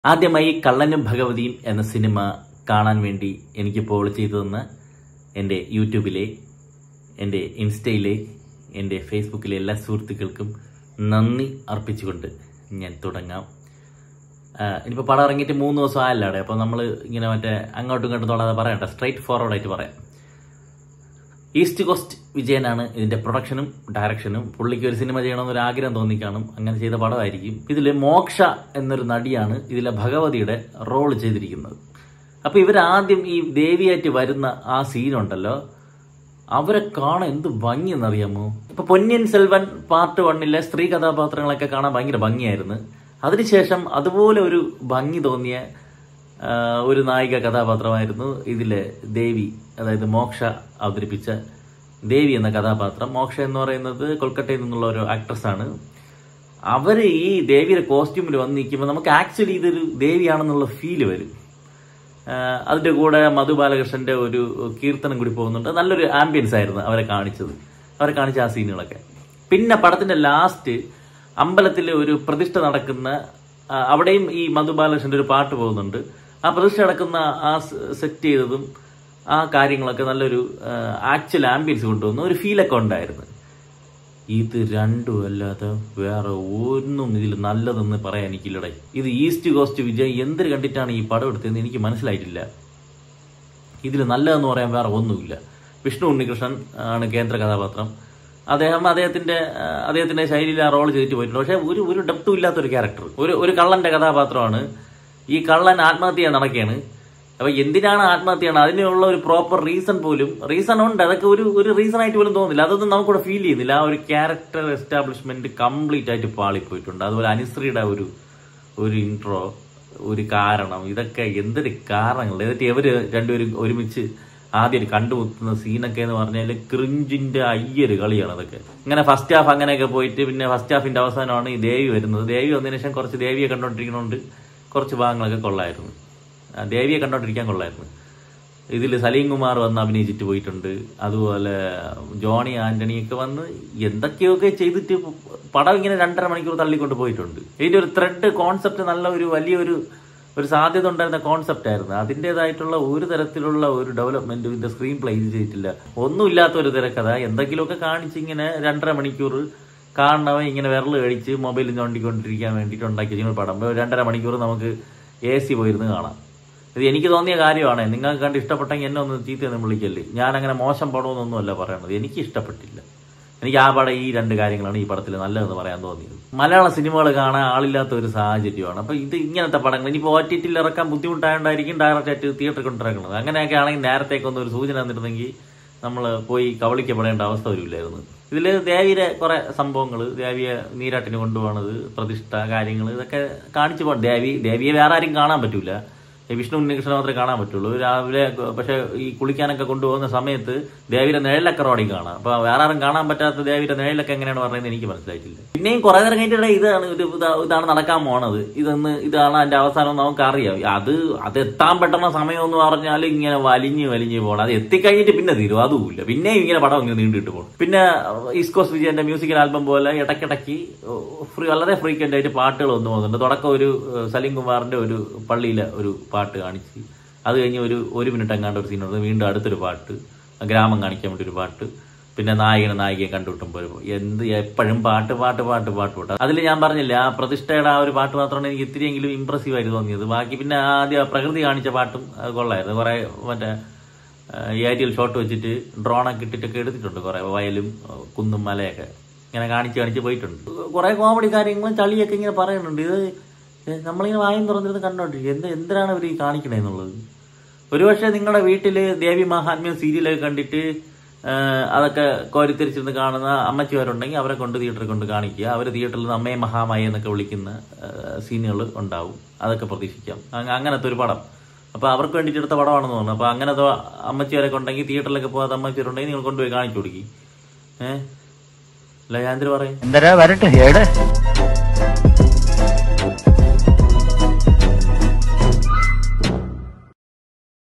ആദ്യമായി കള്ളനും ഭഗവതിയും എന്ന സിനിമ കാണാൻ വേണ്ടി എനിക്കിപ്പോൾ ചെയ്തു തന്ന എൻ്റെ യൂട്യൂബിലെ എൻ്റെ ഇൻസ്റ്റയിലെ എൻ്റെ ഫേസ്ബുക്കിലെ എല്ലാ സുഹൃത്തുക്കൾക്കും നന്ദി അർപ്പിച്ചുകൊണ്ട് ഞാൻ തുടങ്ങാം ഇനിയിപ്പോൾ പടം ഇറങ്ങിയിട്ട് മൂന്ന് ദിവസം ആയല്ലാടെ അപ്പോൾ നമ്മൾ ഇങ്ങനെ മറ്റേ അങ്ങോട്ടും ഇങ്ങോട്ടും തൊടാതെ പറയണ്ട സ്ട്രൈറ്റ് ഫോർവേഡ് ആയിട്ട് പറയാം ഈസ്റ്റ് കോസ്റ്റ് വിജയനാണ് ഇതിന്റെ പ്രൊഡക്ഷനും ഡയറക്ഷനും പുള്ളിക്ക് ഒരു സിനിമ ചെയ്യണമെന്നൊരു ആഗ്രഹം തോന്നിക്കാണും അങ്ങനെ ചെയ്ത പടമായിരിക്കും ഇതിൽ മോക്ഷ എന്നൊരു നടിയാണ് ഇതിലെ ഭഗവതിയുടെ റോൾ ചെയ്തിരിക്കുന്നത് അപ്പൊ ഇവരാദ്യം ഈ ദേവിയായിട്ട് വരുന്ന ആ സീനുണ്ടല്ലോ അവരെ കാണാൻ എന്ത് ഭംഗി എന്നറിയാമോ ഇപ്പൊ പൊന്നിയൻ സെൽവൻ പാർട്ട് വണ്ണിലെ സ്ത്രീ കഥാപാത്രങ്ങളൊക്കെ കാണാൻ ഭയങ്കര ഭംഗിയായിരുന്നു അതിനുശേഷം അതുപോലെ ഒരു ഭംഗി തോന്നിയ ആ, ഒരു നായിക കഥാപാത്രമായിരുന്നു ഇതിലെ ദേവി അതായത് മോക്ഷ അവതരിപ്പിച്ച ദേവി എന്ന കഥാപാത്രം മോക്ഷ എന്ന് പറയുന്നത് കൊൽക്കത്തയിൽ നിന്നുള്ള ഒരു ആക്ട്രസ് ആണ് അവര് ഈ ദേവിയുടെ കോസ്റ്റ്യൂമിൽ വന്ന് നിൽക്കുമ്പോൾ നമുക്ക് ആക്ച്വലി ഇതൊരു ദേവിയാണെന്നുള്ള ഫീല് വരും ആ, അതിന്റെ കൂടെ മധു ബാലകൃഷ്ണന്റെ ഒരു കീർത്തനം കൂടി പോകുന്നുണ്ട് നല്ലൊരു ആംബിയൻസ് ആയിരുന്നു അവരെ കാണിച്ചത് അവരെ കാണിച്ച ആ സീനുകളൊക്കെ പിന്നെ പടത്തിന്റെ ലാസ്റ്റ് അമ്പലത്തിൽ ഒരു പ്രതിഷ്ഠ നടക്കുന്ന ആ, അവിടെയും ഈ മധു ബാലകൃഷ്ണന്റെ ഒരു പാട്ട് പോകുന്നുണ്ട് ആ പ്രതിഷ്ഠ നടക്കുന്ന ആ സെറ്റ് ചെയ്തതും ആ കാര്യങ്ങളൊക്കെ നല്ലൊരു ആക്ച്വൽ ആംബിയൻസ് കൊണ്ടുവന്നു ഒരു ഫീലൊക്കെ ഉണ്ടായിരുന്നു ഇത് രണ്ടും അല്ലാതെ വേറെ ഒന്നും ഇതിൽ നല്ലതെന്ന് പറയാൻ എനിക്കില്ലടേ ഇത് ഈസ്റ്റ് കോസ്റ്റ് വിജയ് എന്തിന് കണ്ടിട്ടാണ് ഈ പടം എടുത്തതെന്ന് എനിക്ക് മനസ്സിലായിട്ടില്ല ഇതിൽ നല്ലതെന്ന് പറയാൻ വേറെ ഒന്നുമില്ല വിഷ്ണു ഉണ്ണികൃഷ്ണൻ ആണ് കേന്ദ്ര കഥാപാത്രം അദ്ദേഹം അദ്ദേഹത്തിന്റെ ആ, അദ്ദേഹത്തിന്റെ ശൈലിയിൽ ആ റോൾ ചെയ്തിട്ട് പോയിട്ടുണ്ട് പക്ഷേ ഒരു ഒരു ഡെപ്തും ഇല്ലാത്ത ഒരു ക്യാരക്ടർ ഒരു ഒരു കള്ളന്റെ കഥാപാത്രമാണ് ഈ കള്ളൻ ആത്മഹത്യ ചെയ്യാൻ നടക്കുകയാണ് അപ്പൊ എന്തിനാണ് ആത്മഹത്യ ചെയ്യണം അതിനുള്ള ഒരു പ്രോപ്പർ റീസൺ പോലും റീസൺ ഉണ്ട് അതൊക്കെ ഒരു ഒരു റീസൺ ആയിട്ട് പോലും തോന്നുന്നില്ല അതൊന്നും നമുക്കിവിടെ ഫീൽ ചെയ്യുന്നില്ല ആ ഒരു ക്യാരക്ടർ എസ്റ്റാബ്ലിഷ്മെന്റ് കംപ്ലീറ്റ് ആയിട്ട് പാളിപ്പോയിട്ടുണ്ട് അതുപോലെ അനുശ്രീയുടെ ഒരു ഒരു ഇൻട്രോ ഒരു കാരണം ഇതൊക്കെ എന്തൊരു കാരണങ്ങൾ എന്നിട്ട് ഇവര് രണ്ടുപേരും ഒരുമിച്ച് ആദ്യം കണ്ടുമുട്ടുന്ന സീനൊക്കെ എന്ന് പറഞ്ഞാൽ ക്രിഞ്ചിന്റെ അയ്യൊരു കളിയാണ് അതൊക്കെ ഇങ്ങനെ ഫസ്റ്റ് ഹാഫ് അങ്ങനെയൊക്കെ പോയിട്ട് പിന്നെ ഫസ്റ്റ് ഹാഫിന്റെ അവസാനമാണ് ഈ ദേവി വരുന്നത് ദേവി വന്നതിന് ശേഷം കുറച്ച് ദേവിയെ കണ്ടോണ്ടിരിക്കണോണ്ട് കുറച്ച് ഭാഗങ്ങളൊക്കെ കൊള്ളായിരുന്നു ആ, ദേവിയെ കണ്ടോണ്ടിരിക്കാൻ കൊള്ളായിരുന്നു ഇതിൽ സലീം കുമാർ വന്ന് അഭിനയിച്ചിട്ട് പോയിട്ടുണ്ട് അതുപോലെ ജോണി ആന്റണിയൊക്കെ വന്ന് എന്തൊക്കെയൊക്കെ ചെയ്തിട്ട് പടം ഇങ്ങനെ രണ്ടര മണിക്കൂർ തള്ളിക്കൊണ്ട് പോയിട്ടുണ്ട് ഇതിന്റെ ഒരു ത്രെഡ് കോൺസെപ്റ്റ് നല്ല ഒരു വലിയൊരു ഒരു സാധ്യത ഉണ്ടായിരുന്ന കോൺസെപ്റ്റ് ആയിരുന്നു അതിൻ്റെതായിട്ടുള്ള ഒരു തരത്തിലുള്ള ഒരു ഡെവലപ്മെന്റ് ഇതിന്റെ സ്ക്രീൻ പ്ലേ ഇത് ചെയ്തിട്ടില്ല ഒന്നുമില്ലാത്ത ഒരു തിരക്കഥ എന്തെങ്കിലുമൊക്കെ കാണിച്ച് ഇങ്ങനെ രണ്ടര മണിക്കൂർ കാണണവൻ ഇങ്ങനെ വിരൽ കഴിച്ച് മൊബൈലിൽ ഞോണ്ടിക്കൊണ്ടിരിക്കാൻ വേണ്ടിയിട്ട് ഉണ്ടാക്കിയ ചെയ്യുന്ന പടം ഒരു രണ്ടര മണിക്കൂർ നമുക്ക് എ സി പോയിരുന്ന് കാണാം ഇത് എനിക്ക് തോന്നിയ കാര്യമാണ് നിങ്ങൾക്ക് കണ്ട് ഇഷ്ടപ്പെട്ടെങ്കിൽ എന്നെ ഒന്ന് ചീത്തയൊന്നും വിളിക്കല്ലേ ഞാൻ അങ്ങനെ മോശം പടമൊന്നുമല്ല പറയണത് എനിക്ക് ഇഷ്ടപ്പെട്ടില്ല എനിക്ക് ആ പടം ഈ രണ്ട് കാര്യങ്ങളാണ് ഈ പടത്തിൽ നല്ലതെന്ന് പറയാൻ തോന്നിയത് മലയാള സിനിമകൾ കാണാൻ ആളില്ലാത്ത ഒരു സാഹചര്യമാണ് അപ്പൊ ഇത് ഇങ്ങനത്തെ പടങ്ങൾ ഇനിയിപ്പോൾ ഒ ടി ടിയിൽ ഇറക്കാൻ ബുദ്ധിമുട്ടായോണ്ടായിരിക്കും ഡയറക്റ്റ് ആയിട്ട് തിയേറ്ററിൽ കൊണ്ടിറക്കുന്നത് അങ്ങനെയൊക്കെ ആണെങ്കിൽ നേരത്തേക്കൊന്നും ഒരു സൂചന തന്നിരുന്നെങ്കിൽ നമ്മൾ പോയി കവളിക്കപ്പെടേണ്ട അവസ്ഥ വരില്ലായിരുന്നു ഇതിൽ ദേവിയുടെ കുറെ സംഭവങ്ങൾ ദേവിയെ നീരാട്ടിന് കൊണ്ടുപോകണത് പ്രതിഷ്ഠ കാര്യങ്ങൾ ഇതൊക്കെ കാണിച്ചു പോകണം ദേവി ദേവിയെ വേറെ ആരും കാണാൻ പറ്റൂല ഈ വിഷ്ണു ഉണ്ണികൃഷ്ണൻ മാത്രമേ കാണാൻ പറ്റുള്ളൂ രാവിലെ പക്ഷെ ഈ കുളിക്കാനൊക്കെ കൊണ്ടുപോകുന്ന സമയത്ത് ദേവിയുടെ നിഴലൊക്കെ റോഡിൽ കാണാം അപ്പൊ വേറെ ആരും കാണാൻ പറ്റാത്ത ദേവിയുടെ നിഴലൊക്കെ എങ്ങനെയാണ് പറയുന്നത് എനിക്ക് മനസ്സിലായിട്ടില്ല പിന്നെയും കുറെ നേരം കഴിഞ്ഞിട്ട് ഇതാണ് ഇത് ഇതാ- ഇതാണ് നടക്കാൻ പോണത് ഇതൊന്ന് ഇതാണ് അതിന്റെ അവസാനം നമുക്ക് അറിയാം അത് അത് എത്താൻ പെട്ടെന്ന സമയം എന്ന് പറഞ്ഞാൽ ഇങ്ങനെ വലിഞ്ഞ് വലിഞ്ഞ് പോകണം അത് എത്തിക്കഴിഞ്ഞിട്ട് പിന്നെ തീരും അതുമില്ല പിന്നെയും ഇങ്ങനെ പടം ഇങ്ങനെ നീണ്ടിട്ട് പോകണം പിന്നെ ഈസ്കോസ് വിജയന്റെ മ്യൂസിക്കൽ ആൽബം പോലെ ഇടയ്ക്കിടയ്ക്ക് ഫ്രീ വളരെ ഫ്രീക്വന്റ് ആയിട്ട് പാട്ടുകൾ വന്നു പോകുന്നുണ്ട് തുടക്കം ഒരു ഏഹ്, സലീം കുമാറിന്റെ ഒരു പള്ളിയിലെ ഒരു പാട്ട് കാണിച്ച് അത് കഴിഞ്ഞ് ഒരു ഒരു മിനിറ്റ് എങ്ങാണ്ട് ഒരു സീനുണ്ട് വീണ്ടും അടുത്തൊരു പാട്ട് ഗ്രാമം കാണിക്കാൻ വേണ്ടി ഒരു പാട്ട് പിന്നെ നായകനെ നായികയെ കണ്ടുകിട്ടുമ്പോൾ ഒരു എന്ത് എപ്പോഴും പാട്ട് പാട്ട് പാട്ട് പാട്ട് പാട്ട് അതിൽ ഞാൻ പറഞ്ഞില്ല ആ പ്രതിഷ്ഠയുടെ ആ ഒരു പാട്ട് മാത്രമാണ് എനിക്ക് ഇത്തിരിയെങ്കിലും ഇമ്പ്രസീവ് ആയിട്ട് തോന്നിയത് ബാക്കി പിന്നെ ആദ്യം ആ പ്രകൃതി കാണിച്ച പാട്ടും അത് കൊള്ളായിരുന്നു കുറെ മറ്റേ ഏരിയൽ ഷോട്ട് വെച്ചിട്ട് ഡ്രോണൊക്കെ ഇട്ടിട്ടൊക്കെ എടുത്തിട്ടുണ്ട് കുറെ വയലും ആ, കുന്നും മലയൊക്കെ ഇങ്ങനെ കാണിച്ച് കാണിച്ച് പോയിട്ടുണ്ട് കുറെ കോമഡി കാര്യങ്ങളും ചളിയൊക്കെ ഇങ്ങനെ പറയുന്നുണ്ട് ഇത് നമ്മളിങ്ങനെ വായും തുറന്നിരുന്ന് കണ്ടോണ്ടിരിക്കും എന്ത് എന്തിനാണ് ഇവർ ഈ കാണിക്കണേന്നുള്ളത് ഒരുപക്ഷെ നിങ്ങളുടെ വീട്ടിൽ ദേവി മഹാത്മ്യം സീരിയലൊക്കെ കണ്ടിട്ട് ആ, അതൊക്കെ കോരിത്തിരിച്ചിരുന്ന് കാണുന്ന അമ്മച്ചിമാരുണ്ടെങ്കിൽ അവരെ കൊണ്ട് തിയേറ്ററിൽ കൊണ്ട് കാണിക്കുക അവർ തിയേറ്ററിൽ നിന്ന് അമ്മയെ മഹാമായ എന്നൊക്കെ വിളിക്കുന്ന സീനുകൾ ഉണ്ടാവും അതൊക്കെ പ്രതീക്ഷിക്കാം അങ്ങ- അങ്ങനത്തെ ഒരു പടം അപ്പൊ അവർക്ക് വേണ്ടിയിട്ട് എടുത്ത പടമാണെന്ന് തോന്നുന്നു അപ്പൊ അങ്ങനത്തെ അമ്മച്ചിമാരൊക്കെ ഉണ്ടെങ്കിൽ തിയേറ്ററിലൊക്കെ പോകാത്ത അമ്മച്ചിമാരുണ്ടെങ്കിൽ നിങ്ങൾ കൊണ്ടുപോയി കാണിച്ചു കൊടുക്കി ഏഹ് അല്ല ഞാൻ എന്തിനു പറയും എന്തരാ വരട്ടെ ഏട്